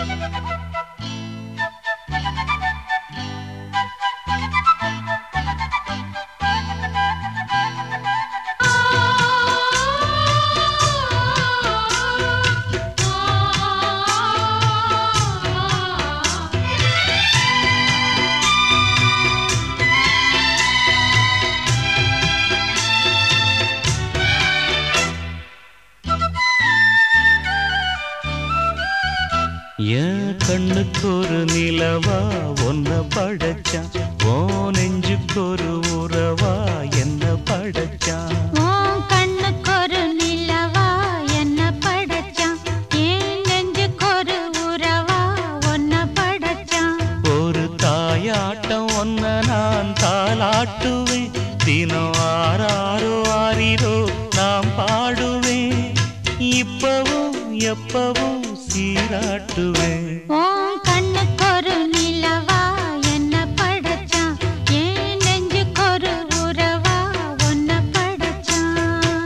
என் கண்ணுக்கு ஒரு நிலவா ஒன்ன படைச்சான் ஓ நெஞ்சுக்கு ஒரு உறவா என்ன படைச்சான் உன் கண்ணுக்கொரு நிலவா என்ன படைச்சான் என் நெஞ்சுக்கொரு உறவா உன்னை படைச்சான் ஒரு தாயாட்டம் ஒன்ன நான் தாளாட்டுவேன் தினம் ஆறாரோ ஆறிரோ நாம் பாடுவேன் இப்பவும் எப்பவும் சீராட்டுவேன் உன் கண்ணுக்கொரு நிலவா என்ன படைச்சான் என் நெஞ்சுக்கொரு உறவா உன்னை படைச்சான்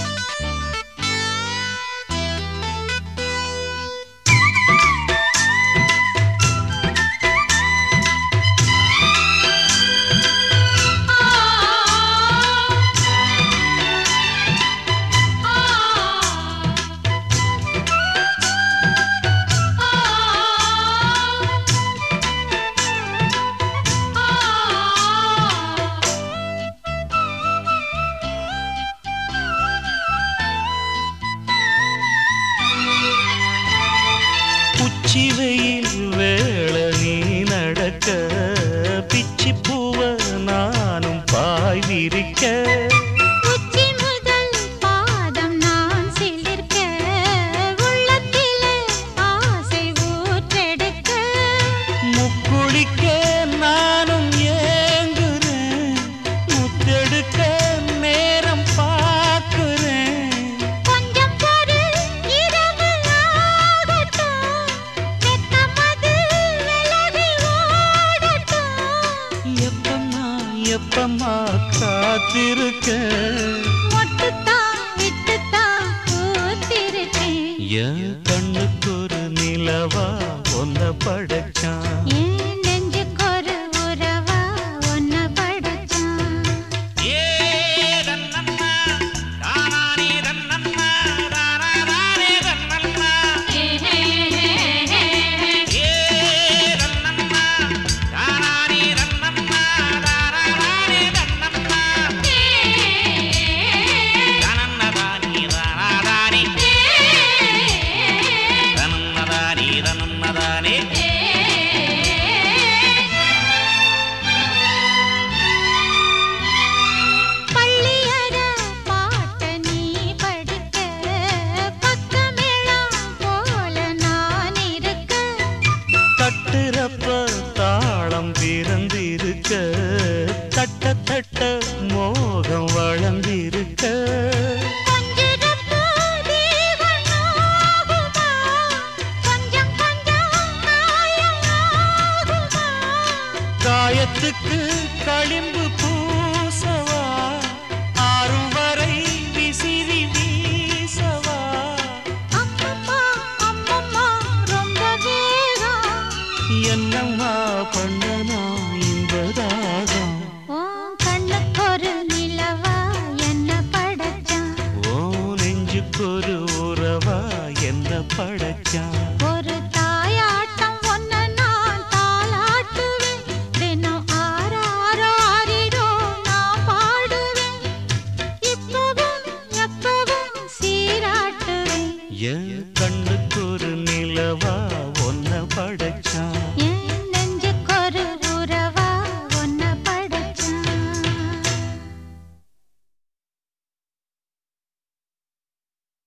உச்சி வெயில் வேள நீ நடக்க பிச்சி பூவ நானும் பாய் விரிக்க உச்சி முதல் பாதம் நான் சிலிர்க்க உள்ளத்திலே ஆசை ஊற்றெடுக்க முக்குளிக்க நானும் ஏங்குறேன் முத்தெடுக்க நேரம் பார்க்கிறேன் கொஞ்சம் பொறு இரவு ஆகட்டும் வெட்கமது விலகி ஓடட்டும் எப்பம்மா எப்பம்மா காத்திருக்க மொட்டுத்தான் விட்டுத்தான் பூத்திருக்கேன் என் கண்ணுக்கு ஒரு நிலவா ஒன்ன படைச்சான் என் நெஞ்சுக்கொரு உறவா உன்னை படைச்சான் பள்ளியற பாட்ட நீ படிக்க பக்கமேளம் போல நான் இருக்க தட்டுறப்ப தாளம் பிறந்திருக்க தட்ட தட்ட மோகம் வளர்ந்திருக்க கொஞ்சிறப்போ தேவன் ஆகுமா கொஞ்சம் கொஞ்சம் காயமாகுமா காயத்துக்கு களிம்பு பூசவா ஆறும் வரை விசிறி வீசவா அம்மம்மா அம்மம்மா ரொம்ப வேகம் என்னம்மா பண்ணனா இன்பதாகம் உன் கண்ணுக்கொரு நிலவா என்ன படைச்சான் ஓ நெஞ்சுக்கொரு உறவா என்ன படைச்சான் ஒரு தாயாட்டம் ஒன்ன நான் தாளாட்டுவேன் தினம் ஆறாரோ ஆறிரோ நான் பாடுவேன் இப்பவும் எப்பவும் சீராட்டுவேன் என் கண்ணுக்கு ஒரு நிலவா